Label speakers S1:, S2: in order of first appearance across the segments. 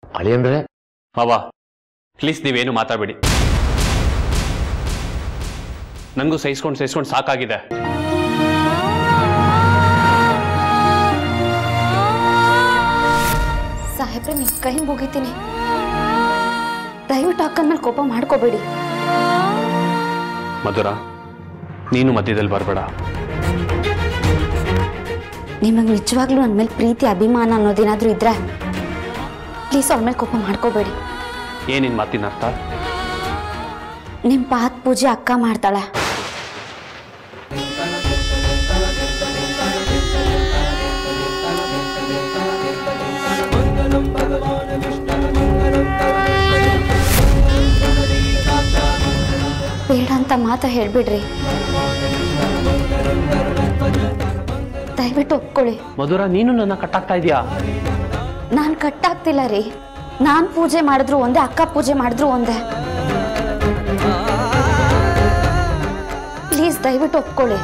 S1: ಅಳಿ ಅಂದ್ರೆ
S2: ಮಾವ ಪ್ಲೀಸ್ ನೀವೇನು ಮಾತಾಡಬೇಡಿ ನನಗೂ ಸಹಿಸ್ಕೊಂಡು ಸಹಿಸ್ಕೊಂಡು ಸಾಕಾಗಿದೆ
S3: ಸಾಹೇಬ್ರೆ ನಿಮ್ ಕೈ ಮುಗಿತೀನಿ ದಯವಿಟ್ಟು ಅಕ್ಕನ ಮೇಲೆ ಕೋಪ ಮಾಡ್ಕೋಬೇಡಿ
S2: ಮಧುರ ನೀನು ಮಧ್ಯದಲ್ಲಿ ಬರಬೇಡ
S3: ನಿಮಗೆ ನಿಜವಾಗ್ಲೂ ನನ್ನ ಮೇಲೆ ಪ್ರೀತಿ ಅಭಿಮಾನ ಅನ್ನೋದೇನಾದ್ರೂ ಇದ್ರೆ ಪ್ಲೀಸ್ ಅವ್ರ ಮೇಲೆ ಕೋಪ ಮಾಡ್ಕೋಬೇಡಿ
S2: ಏನಿನ್ ಮಾತಿನ ಅರ್ಥ
S3: ನಿಮ್ಮ ಪಾತ್ ಪೂಜೆ ಅಕ್ಕ ಮಾಡ್ತಾಳೆ ಬೇಡ ಅಂತ ಮಾತ ಹೇಳ್ಬಿಡ್ರಿ ದಯವಿಟ್ಟು ಒಪ್ಕೊಳ್ಳಿ
S2: ಮಧುರ ನೀನು ನನ್ನ ಕಟ್ಟಾಗ್ತಾ ಇದೀಯಾ
S3: ನಾನು ಕಟ್ಟಾಗ್ತಿಲ್ಲ ರೀ ನಾನು ಪೂಜೆ ಮಾಡಿದ್ರು ಒಂದೇ ಅಕ್ಕ ಪೂಜೆ ಮಾಡಿದ್ರು ಒಂದೇ ಪ್ಲೀಸ್ ದಯವಿಟ್ಟು ಒಪ್ಕೊಳ್ಳಿ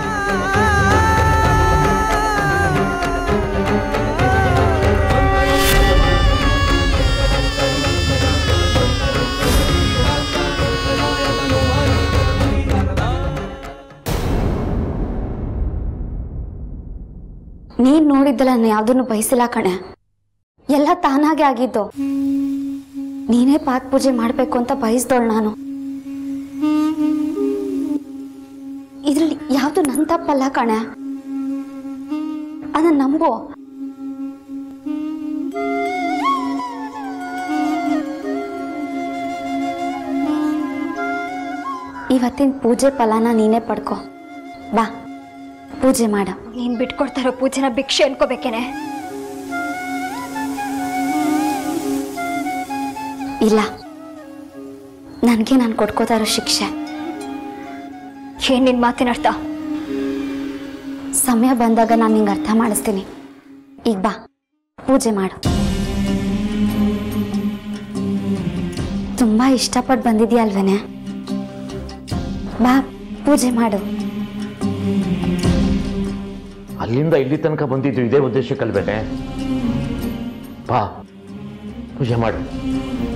S3: ನೀನ್ ನೋಡಿದ್ದಲ್ಲ ನಾನು ಯಾವ್ದನ್ನು ಬಯಸಿಲ್ಲ ಕಣೆ ಎಲ್ಲ ತಾನಾಗೆ ಆಗಿದ್ದು ನೀನೇ ಪಾತ್ ಪೂಜೆ ಮಾಡ್ಬೇಕು ಅಂತ ಬಯಸ್ದೋಳು ನಾನು ಇದ್ರಲ್ಲಿ ಯಾವ್ದು ನನ್ ತಪ್ಪಲ್ಲ ಕಣೆ ಅದನ್ನ ನಂಬು ಇವತ್ತಿನ ಪೂಜೆ ಫಲನ ನೀನೇ ಪಡ್ಕೊ ಬಾ ಪೂಜೆ ಮಾಡ
S4: ನೀನ್ ಬಿಟ್ಕೊಡ್ತಾರೋ ಪೂಜೆನ ಭಿಕ್ಷೆ ಅನ್ಕೋಬೇಕೇನೆ
S3: ಇಲ್ಲ ನನಗೆ ನಾನು ಕೊಟ್ಕೋತಾ ಇರೋ ಶಿಕ್ಷೆ
S4: ಏನ್ ನಿನ್ ಮಾತಿನ ಅರ್ಥ
S3: ಸಮಯ ಬಂದಾಗ ನಾನು ನಿಂಗೆ ಅರ್ಥ ಮಾಡಿಸ್ತೀನಿ ಈಗ ಬಾ ಪೂಜೆ ಮಾಡು ತುಂಬಾ ಇಷ್ಟಪಟ್ಟು ಬಂದಿದ್ಯಲ್ವೇನೆ ಬಾ ಪೂಜೆ ಮಾಡು
S1: ಅಲ್ಲಿಂದ ಇಲ್ಲಿ ತನಕ ಬಂದಿದ್ದು ಇದೇ ಉದ್ದೇಶಕ್ಕಲ್ವೇನೆ ಬಾ ಪೂಜೆ ಮಾಡು